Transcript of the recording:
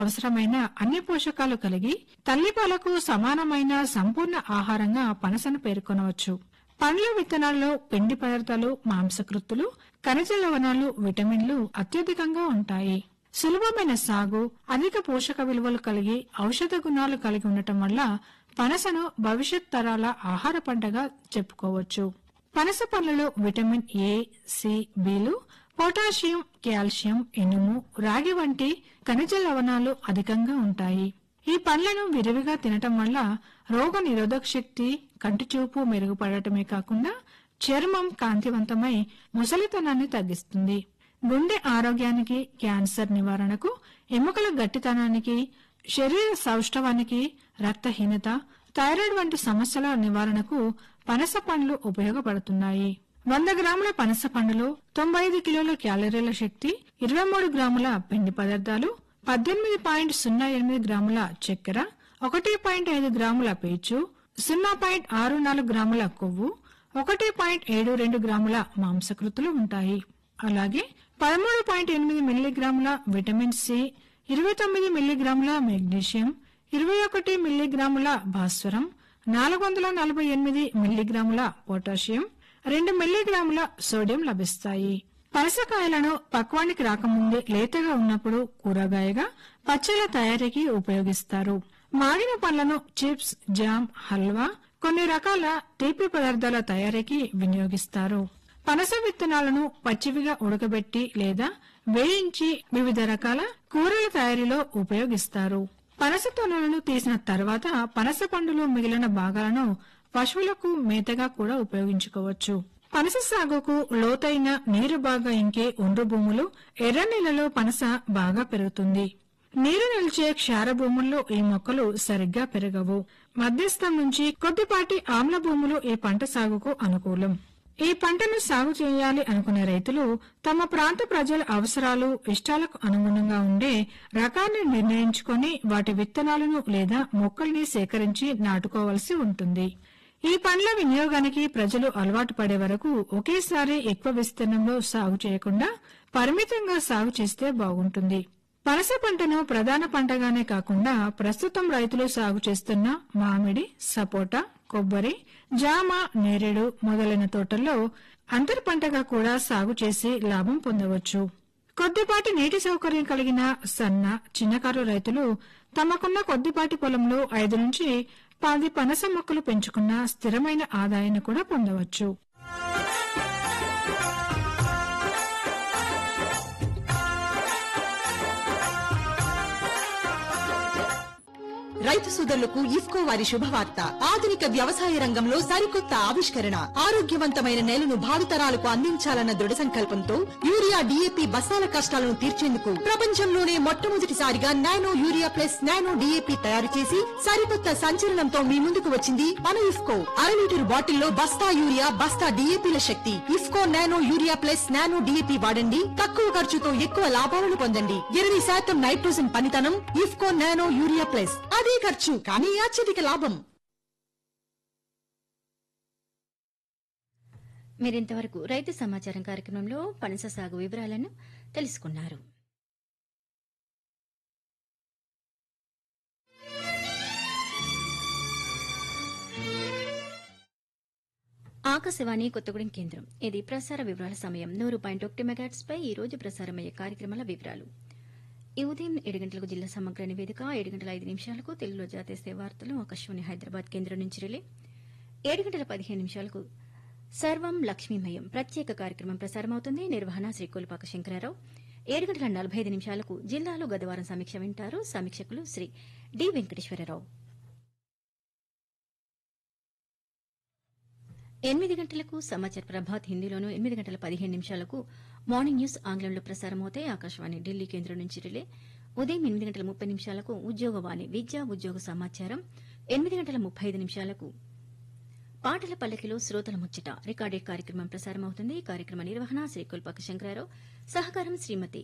అవసరమైన అన్ని పోషకాలు కలిగి తల్లిపాలకు సమానమైన సంపూర్ణ ఆహారంగా పనసను పేర్కొనవచ్చు పండ్ల విత్తనాల్లో పిండి పదార్థాలు మాంసకృత్తులు ఖనిజ లవణాలు విటమిన్లు అత్యధికంగా ఉంటాయి సులభమైన సాగు అధిక పోషక విలువలు కలిగి ఔషధ గుణాలు కలిగి ఉండటం వల్ల పనసను భవిష్యత్ తరాల ఆహార పంటగా చెప్పుకోవచ్చు పనస పండ్లలో విటమిన్ ఏ సి బిలు పొటాషియం కాల్షియం ఇనుము రాగి వంటి ఖనిజ లవణాలు అధికంగా ఉంటాయి ఈ పండ్లను విరివిగా తినటం వల్ల రోగ నిరోధక శక్తి కంటి చూపు మెరుగుపడటమే కాకుండా చర్మం కాంతివంతమై ముసలితనాన్ని తగ్గిస్తుంది గుండె ఆరోగ్యానికి క్యాన్సర్ నివారణకు ఎముకల గట్టితనానికి శరీర సౌష్ఠవానికి రక్తహీనత థైరాయిడ్ వంటి సమస్యల నివారణకు పనస పండ్లు ఉపయోగపడుతున్నాయి వంద గ్రాముల పనస పండులో తొంభై ఐదు కిలోల క్యాలరీల శక్తి ఇరవై మూడు గ్రాముల పిండి పదార్థాలు పద్దెనిమిది పాయింట్ సున్నా ఎనిమిది గ్రాముల చక్కెర ఒకటి పాయింట్ ఐదు గ్రాముల పీచు సున్నా పాయింట్ ఆరు నాలుగు గ్రాముల కొవ్వు ఒకటి పాయింట్ ఏడు రెండు గ్రాముల మాంసకృతులు ఉంటాయి అలాగే పదమూడు పాయింట్ ఎనిమిది మిల్లీగ్రాముల విటమిన్ సి ఇరవై తొమ్మిది మిల్లీగ్రాముల మెగ్నీషియం ఇరవై ఒకటి మిల్లీగ్రాముల భాస్వరం నాలుగు వందల నలభై ఎనిమిది మిల్లీగ్రాముల పొటాషియం రెండు మిల్లీగ్రాముల సోడియం లభిస్తాయి పనసకాయలను పక్వానికి రాకముందే లేతగా ఉన్నప్పుడు కూరగాయగా పచ్చళ్ళ తయారీకి ఉపయోగిస్తారు మాగిన పండ్లను చిప్స్ జామ్ హల్వా కొన్ని రకాల తీపి పదార్థాల తయారీకి వినియోగిస్తారు పనస విత్తనాలను పచ్చివిగా ఉడకబెట్టి లేదా వేయించి వివిధ రకాల కూరల తయారీలో ఉపయోగిస్తారు పనస తొనలను తీసిన తర్వాత పనస పండులో మిగిలిన భాగాలను పశువులకు మేతగా కూడా ఉపయోగించుకోవచ్చు పనస సాగుకు లోతైన నీరు బాగా ఇంకే ఒండ్రు భూములు ఎర్ర నీళ్లలో పనస బాగా పెరుగుతుంది నీరు నిలిచే క్షార భూముల్లో ఈ మొక్కలు సరిగ్గా పెరగవు మధ్యస్థం నుంచి కొద్దిపాటి ఆమ్ల భూములు ఈ పంట సాగుకు అనుకూలం ఈ పంటను సాగు చేయాలి అనుకునే రైతులు తమ ప్రాంత ప్రజల అవసరాలు ఇష్టాలకు అనుగుణంగా ఉండే రకాన్ని నిర్ణయించుకొని వాటి విత్తనాలను లేదా మొక్కల్ని సేకరించి నాటుకోవలసి ఉంటుంది ఈ పండ్ల వినియోగానికి ప్రజలు అలవాటు పడే వరకు ఒకేసారి ఎక్కువ విస్తీర్ణంలో సాగు చేయకుండా పరిమితంగా సాగు చేస్తే బాగుంటుంది పనస పంటను ప్రధాన పంటగానే కాకుండా ప్రస్తుతం రైతులు సాగు చేస్తున్న మామిడి సపోటా కొబ్బరి జామ నేరేడు మొదలైన తోటల్లో అంతర్ పంటగా కూడా సాగు చేసి లాభం పొందవచ్చు కొద్దిపాటి నీటి సౌకర్యం కలిగిన సన్న చిన్నకారు రైతులు తమకున్న కొద్దిపాటి పొలంలో ఐదు నుంచి పది పనస మొక్కలు పెంచుకున్న స్థిరమైన ఆదాయాన్ని కూడా పొందవచ్చు రైతు సోదరులకు ఇఫ్కో వారి శుభవార్త ఆధునిక వ్యవసాయ రంగంలో సరికొత్త ఆవిష్కరణ ఆరోగ్యవంతమైన నేలను భావితరాలకు అందించాలన్న దృఢ సంకల్పంతో యూరియా డీఏపీ బస్తాల కష్టాలను తీర్చేందుకు ప్రపంచంలోనే మొట్టమొదటిసారిగా nano urea plus nano DAP తయారు చేసి సరికొత్త సంచలనంతో మీ ముందుకు వచ్చింది మన ఇఫ్కో అర లీటర్ బాటిల్లో బస్తా యూరియా బస్తా డీఏపీల శక్తి IFFCO nano urea plus nano DAP వాడండి తక్కువ ఖర్చుతో ఎక్కువ లాభాలను పొందండి ఇరవై శాతం నైట్రోజన్ పనితనం ఇఫ్కో నానో యూరియా ప్లస్ అదే ఖర్చు కానీ అత్యధిక లాభం మీరింతవరకు రైతు సమాచారం కార్యక్రమంలో పనస సాగు వివరాలను తెలుసుకున్నారు ఆకాశవాణి కొత్తగూడెం కేంద్రం ఇది ప్రసార వివరాల సమయం నూరు పాయింట్ ఒకటి మెగాట్స్ పై ఈ రోజు ప్రసారమయ్యే కార్యక్రమాల వివరాలు ఈ ఉదయం ఏడు గంటలకు జిల్లా సమగ్ర నివేదిక ఏడు గంటల ఐదు నిమిషాలకు తెలుగులో జాతీయ వార్తలు ఆకాశవాణి హైదరాబాద్ కేంద్రం నుంచి రిలే ఏడు గంటల పదిహేను నిమిషాలకు సర్వం లక్ష్మీమయం ప్రత్యేక కార్యక్రమం ప్రసారమవుతుంది నిర్వహణ శ్రీ కోల్పాక శంకరారావు ఏడు గంటల నలభై ఐదు నిమిషాలకు జిల్లాలో గతవారం సమీక్ష వింటారు సమీక్షకులు శ్రీ డి వెంకటేశ్వరరావు ఎనిమిది గంటలకు సమాచార ప్రభాత్ హిందీలోను ఎనిమిది గంటల పదిహేను నిమిషాలకు మార్నింగ్ న్యూస్ ఆంగ్లంలో ప్రసారమవుతాయి ఆకాశవాణి ఢిల్లీ కేంద్రం నుంచి రిలే ఉదయం ఎనిమిది గంటల ముప్పై నిమిషాలకు ఉద్యోగవాణి విద్యా ఉద్యోగ సమాచారం ఎనిమిది గంటల ముప్పై ఐదు నిమిషాలకు పాటల పల్లకిలో శ్రోతల ముచ్చట రికార్డెడ్ కార్యక్రమం ప్రసారమవుతుంది ఈ కార్యక్రమ నిర్వహణ శ్రీ కుల్పాక శంకరారావు సహకారం శ్రీమతి